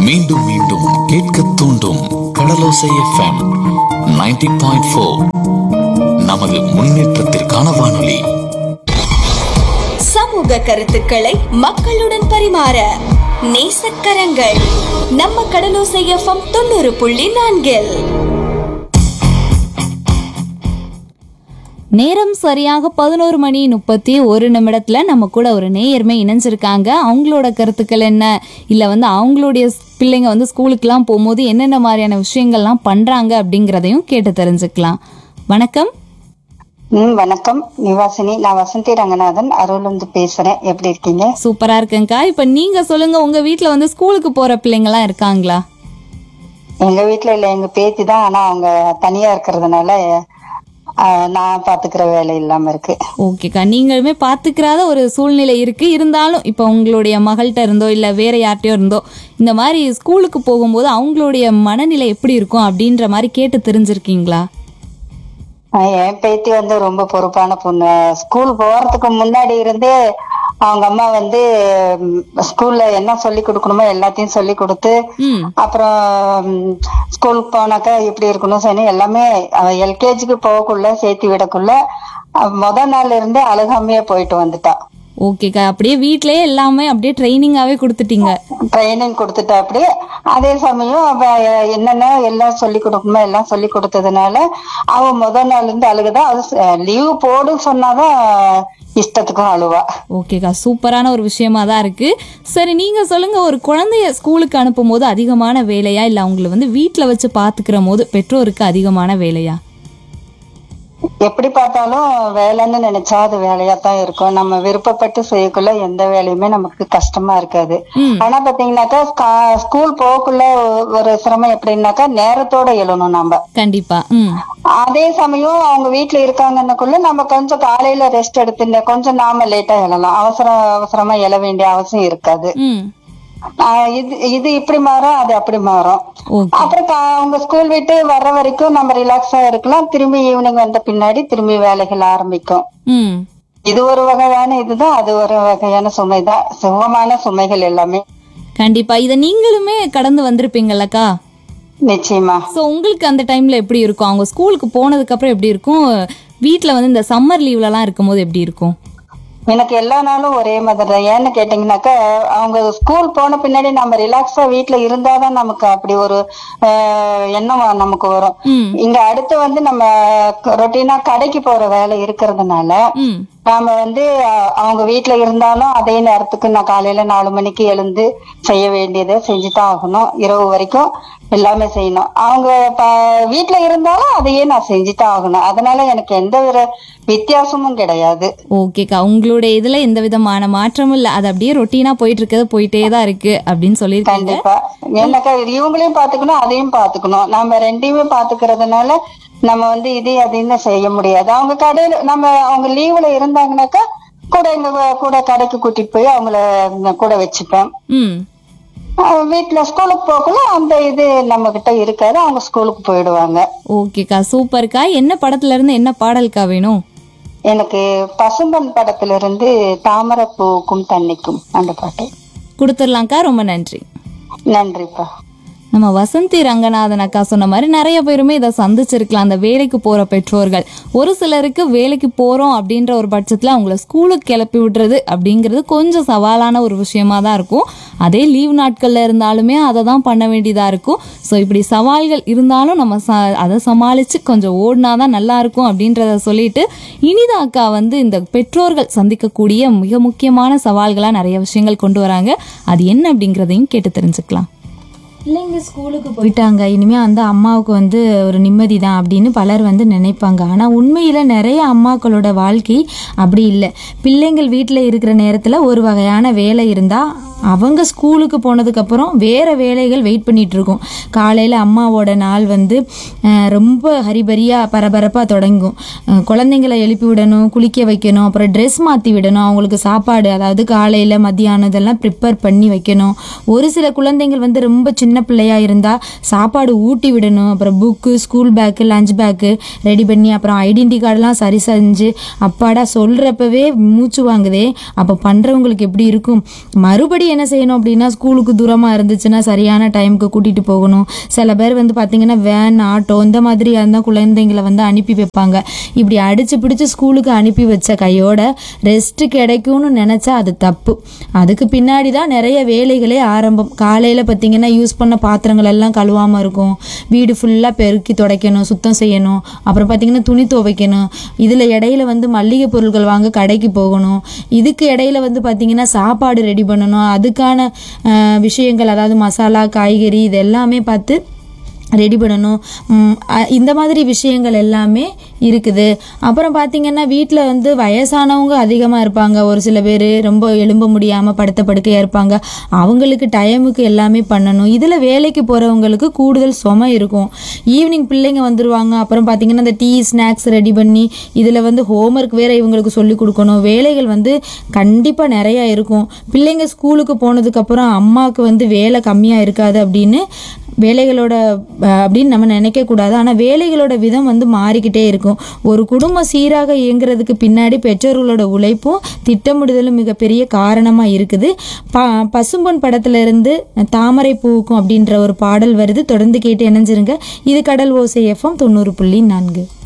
மீண்டும் மீண்டும் கேட்க தூண்டும் கடலோசை எஃப்எம் 90.4 பாயிண்ட் ஃபோர் நமது முன்னேற்றத்திற்கான வானொலி சமூக கருத்துக்களை மக்களுடன் பரிமாற நேசக்கரங்கள் நம்ம கடலோசை எஃப்எம் தொண்ணூறு புள்ளி நான்கில் நேரம் சரியாக பதினோரு மணி முப்பத்தி ஒரு நிமிடத்துல நம்ம கூட ஒரு நேயர்மை இணைஞ்சிருக்காங்க அவங்களோட கருத்துக்கள் என்ன இல்லை வந்து அவங்களுடைய பிள்ளைங்க வந்து ஸ்கூலுக்குலாம் போகும்போது என்னென்ன மாதிரியான விஷயங்கள்லாம் பண்றாங்க அப்படிங்கிறதையும் கேட்டு தெரிஞ்சுக்கலாம் வணக்கம் ம் வணக்கம் நிவாசினி நான் வசந்தி ரங்கநாதன் அருள்ந்து பேசுறேன் எப்படி இருக்கீங்க சூப்பரா இருக்குங்கக்கா இப்போ நீங்க சொல்லுங்க உங்க வீட்டில் வந்து ஸ்கூலுக்கு போற பிள்ளைங்கலாம் இருக்காங்களா எங்க வீட்ல இல்ல எங்க பேத்தி தான் ஆனா அவங்க தனியா இருக்கிறதுனால ஆஹ், நான் பாத்துக்கிற வேலை இல்லாம இருக்கு ஓகேக்கா நீங்களுமே பார்த்துக்கிறாத ஒரு சூழ்நிலை இருக்கு இருந்தாலும் இப்போ உங்களுடைய மகள்கிட்ட இருந்தோ இல்லை வேற யார்கிட்டயோ இருந்தோ இந்த மாதிரி ஸ்கூலுக்கு போகும்போது அவங்களுடைய மனநிலை எப்படி இருக்கும் அப்படின்ற மாதிரி கேட்டு தெரிஞ்சிருக்கீங்களா ஆஹ், என் பேத்தி வந்து ரொம்ப பொறுப்பான பொண்ணு ஸ்கூல் போறதுக்கு முன்னாடி இருந்தே அவங்க அம்மா வந்து ம், ஸ்கூல்ல என்ன சொல்லி கொடுக்கணுமோ எல்லாத்தையும் சொல்லி கொடுத்து ம் அப்புறம் ம், ஸ்கூலுக்கு போனாக்கா எப்படி இருக்கணும் சரி எல்லாமே அவ எல்கேஜிக்கு போகக்குள்ள சேர்த்து விடக்குள்ள அவ முத நாள்ல இருந்தே அழுகாமையே போயிட்டு வந்துட்டா ஓகேக்கா அப்படியே வீட்லயே எல்லாமே அப்படியே ட்ரைனிங்காவே கொடுத்துட்டீங்க ட்ரைனிங் கொடுத்துட்டா அப்படி அதே சமயம் அவ என்னென்ன எல்லாம் சொல்லி கொடுக்கணுமோ எல்லாம் சொல்லி கொடுத்ததுனால அவ முத நாள்ல இருந்து அழுகுதா அது லீவு போடுன்னு சொன்னாதான் இஷ்டத்துக்கும் அழுவா ஓகேக்கா சூப்பரான ஒரு விஷயமா தான் இருக்கு சரி நீங்க சொல்லுங்க ஒரு குழந்தைய ஸ்கூலுக்கு அனுப்பும் போது அதிகமான வேலையா இல்ல அவங்கள வந்து வீட்ல வச்சு பாத்துக்கிற போது பெற்றோருக்கு அதிகமான வேலையா எப்படி பார்த்தாலும் வேலைன்னு நினைச்சா அது வேலையா தான் இருக்கும் நம்ம விருப்பப்பட்டு செய்யக்குள்ள எந்த வேலையுமே நமக்கு கஷ்டமா இருக்காது ம். ஆனா பாத்தீங்கன்னாக்கா ஸ்கா- ஸ்கூல் போகக்குள்ள ஒரு சிரமம் எப்படின்னாக்கா நேரத்தோட எழணும் நம்ம கண்டிப்பா ம் அதே சமயம் அவங்க வீட்டுல இருக்காங்கன்னுக்குள்ள நம்ம கொஞ்சம் காலையில ரெஸ்ட் எடுத்துட்டு கொஞ்சம் நாம லேட்டா எழலாம் அவசர அவசரமா எழ வேண்டிய அவசியம் இருக்காது ம் ஆஹ் இது இது இப்படி மாறும் அது அப்படி மாறும் ஓகே அப்புறம் கா- அவங்க ஸ்கூல் விட்டு வர்ற வரைக்கும் நம்ம ரிலாக்ஸா இருக்கலாம் திரும்பி ஈவினிங் வந்த பின்னாடி திரும்பி வேலைகள் ஆரம்பிக்கும் ம் இது ஒரு வகையான இதுதான் அது ஒரு வகையான சுமைதான் சுகமான சுமைகள் எல்லாமே கண்டிப்பா இதை நீங்களுமே கடந்து வந்திருப்பீங்கல்லக்கா நிச்சயமா ஸோ உங்களுக்கு அந்த டைம்ல எப்படி இருக்கும் அவங்க ஸ்கூலுக்கு போனதுக்கு அப்புறம் எப்படி இருக்கும் வீட்டில் வந்து இந்த சம்மர் லீவ்லலாம் இருக்கும்போது எப்படி இருக்கும் எனக்கு எல்லா நாளும் ஒரே மாதிரி தான் ஏன்னு கேட்டீங்கன்னாக்கா அவங்க ஸ்கூல் போன பின்னாடி நம்ம ரிலாக்ஸா வீட்டுல இருந்தாதான் நமக்கு அப்படி ஒரு ஆஹ், எண்ணம் நமக்கு வரும் ம் இங்க அடுத்து வந்து நம்ம ரொட்டீனா கடைக்கு போற வேலை இருக்கிறதுனால ம் நாம வந்து அஹ், அவங்க வீட்டுல இருந்தாலும் அதே நேரத்துக்கு நான் காலையில நாலு மணிக்கு எழுந்து செய்ய வேண்டியதை செஞ்சுதான் ஆகணும் இரவு வரைக்கும் எல்லாமே செய்யணும் அவங்க ப- வீட்டுல இருந்தாலும் அதையே நான் செஞ்சுதான் ஆகணும் அதனால எனக்கு எந்த ஒரு வித்தியாசமும் கிடையாது ஓகேக்கா உங்களுடைய இதுல எந்த விதமான மாற்றமும் இல்லை அது அப்படியே ரொட்டீனா போயிட்டு இருக்கிறது போயிட்டே தான் இருக்கு அப்படின்னு சொல்லியிருக்கீங்க கண்டிப்பா ஏன்னாக்கா இவங்களையும் பாத்துக்கணும் அதையும் பாத்துக்கணும் நம்ம ரெண்டையுமே பாத்துக்கிறதுனால நம்ம வந்து இதையும் அதையும் செய்ய முடியாது அவங்க கடையில நம்ம அவங்க லீவுல இருந்தாங்கன்னாக்கா கூட எங்க கூட கடைக்கு கூட்டிட்டு போய் அவங்கள கூட வச்சுப்பேன் ம் அஹ் வீட்ல ஸ்கூலுக்கு போகல அந்த இது நம்ம கிட்ட இருக்காது அவங்க ஸ்கூலுக்கு போயிடுவாங்க ஓகேக்கா சூப்பர்க்கா என்ன படத்துல இருந்து என்ன பாடல்க்கா வேணும் எனக்கு பசும்பன் படத்துல இருந்து தாமரை பூக்கும் தண்ணிக்கும் அந்த பாட்டு கொடுத்துடலாம்க்கா ரொம்ப நன்றி நன்றிப்பா நம்ம வசந்தி ரங்கநாதன் அக்கா சொன்ன மாதிரி நிறைய பேருமே இதை சந்திச்சிருக்கலாம் அந்த வேலைக்கு போற பெற்றோர்கள் ஒரு சிலருக்கு வேலைக்கு போறோம் அப்படின்ற ஒரு பட்சத்துல அவங்கள ஸ்கூலுக்கு கிளப்பி விடுறது அப்படிங்கிறது கொஞ்சம் சவாலான ஒரு விஷயமா தான் இருக்கும் அதே லீவ் நாட்கள்ல இருந்தாலுமே அதை தான் பண்ண வேண்டியதா இருக்கும் ஸோ இப்படி சவால்கள் இருந்தாலும் நம்ம ச அதை சமாளிச்சு கொஞ்சம் ஓடினாதான் நல்லா இருக்கும் அப்படின்றத சொல்லிட்டு இனிதா அக்கா வந்து இந்த பெற்றோர்கள் சந்திக்கக்கூடிய மிக முக்கியமான சவால்களா நிறைய விஷயங்கள் கொண்டு வராங்க அது என்ன அப்படிங்கிறதையும் கேட்டு தெரிஞ்சுக்கலாம் பிள்ளைங்க ஸ்கூலுக்கு போயிட்டாங்க இனிமே வந்து அம்மாவுக்கு வந்து ஒரு நிம்மதி தான் அப்படின்னு பலர் வந்து நினைப்பாங்க ஆனால் உண்மையில் நிறைய அம்மாக்களோட வாழ்க்கை அப்படி இல்லை பிள்ளைங்கள் வீட்டில் இருக்கிற நேரத்தில் ஒரு வகையான வேலை இருந்தால் அவங்க ஸ்கூலுக்கு போனதுக்கப்புறம் வேறு வேலைகள் வெயிட் பண்ணிட்டு இருக்கும் காலையில் அம்மாவோட நாள் வந்து அஹ், ரொம்ப ஹரிபரியாக பரபரப்பாக தொடங்கும் அஹ், குழந்தைங்களை எழுப்பி விடணும் குளிக்க வைக்கணும் அப்புறம் ட்ரெஸ் மாற்றி விடணும் அவங்களுக்கு சாப்பாடு அதாவது காலையில் மத்தியானம் இதெல்லாம் ப்ரிப்பேர் பண்ணி வைக்கணும் ஒரு சில குழந்தைகள் வந்து ரொம்ப சின்ன பிள்ளையா இருந்தால் சாப்பாடு ஊட்டி விடணும் அப்புறம் book school bag lunch bag ready பண்ணி அப்புறம் ஐடென்டி கார்டெலாம் சரி செஞ்சு அப்பாடா சொல்கிறப்பவே மூச்சு வாங்குதே அப்போ பண்ணுறவங்களுக்கு எப்படி இருக்கும் மறுபடி என்ன செய்யணும் அப்படின்னா ஸ்கூலுக்கு தூரமாக இருந்துச்சுன்னா சரியான டைமுக்கு கூட்டிகிட்டு போகணும் சில பேர் வந்து பார்த்திங்கன்னா வேன் ஆட்டோ இந்த மாதிரியாக இருந்தால் குழந்தைங்களை வந்து அனுப்பி வைப்பாங்க இப்படி அடிச்சு பிடிச்சு ஸ்கூலுக்கு அனுப்பி வச்ச கையோட ரெஸ்ட் கிடைக்கும்னு நினச்சா அது தப்பு அதுக்கு பின்னாடி தான் நிறைய வேலைகளே ஆரம்பம் காலையில் பார்த்தீங்கன்னா யூஸ் பண்ண பாத்திரங்கள் எல்லாம் கழுவாமல் இருக்கும் வீடு ஃபுல்லாக பெருக்கி துடைக்கணும் சுத்தம் செய்யணும் அப்புறம் பார்த்தீங்கன்னா துணி துவைக்கணும் இதில் இடையில வந்து மல்லிகை பொருட்கள் வாங்க கடைக்கு போகணும் இதுக்கு இடையில வந்து பார்த்தீங்கன்னா சாப்பாடு ரெடி பண்ணணும் அதுக்கான அஹ், விஷயங்கள் அதாவது மசாலா காய்கறி இது எல்லாமே பார்த்து ரெடி பண்ணணும் ம், அ- இந்த மாதிரி விஷயங்கள் எல்லாமே இருக்குது அப்புறம் பார்த்தீங்கன்னா வீட்டில் வந்து வயசானவங்க அதிகமாக இருப்பாங்க ஒரு சில பேர் ரொம்ப எலும்ப முடியாமல் படுத்த படுக்கையாக இருப்பாங்க அவங்களுக்கு டைமுக்கு எல்லாமே பண்ணணும் இதில் வேலைக்கு போகிறவங்களுக்கு கூடுதல் சுமை இருக்கும் ஈவினிங் பிள்ளைங்க வந்துடுவாங்க அப்புறம் பார்த்தீங்கன்னா இந்த டீ ஸ்நாக்ஸ் ரெடி பண்ணி இதில் வந்து ஹோம்ஒர்க் வேறு இவங்களுக்கு சொல்லி கொடுக்கணும் வேலைகள் வந்து கண்டிப்பாக நிறையா இருக்கும் பிள்ளைங்க ஸ்கூலுக்கு போனதுக்கப்புறம் அம்மாவுக்கு வந்து வேலை கம்மியாக இருக்காது அப்படின்னு வேலைகளோட அஹ், அப்படின்னு நம்ம நினைக்கக்கூடாது ஆனால் வேலைகளோட விதம் வந்து மாறிக்கிட்டே இருக்கும் ஒரு குடும்பம் சீராக இயங்குறதுக்கு பின்னாடி பெற்றோர்களோட உழைப்பும் திட்டமிடுதலும் மிகப்பெரிய காரணமாக இருக்குது ப பசும்பொன் படத்துல இருந்து தாமரை பூக்கும் அப்படின்ற ஒரு பாடல் வருது தொடர்ந்து கேட்டு இணைஞ்சிருங்க இது கடல் ஓசை எஃப்எம் தொண்ணூறு புள்ளி நான்கு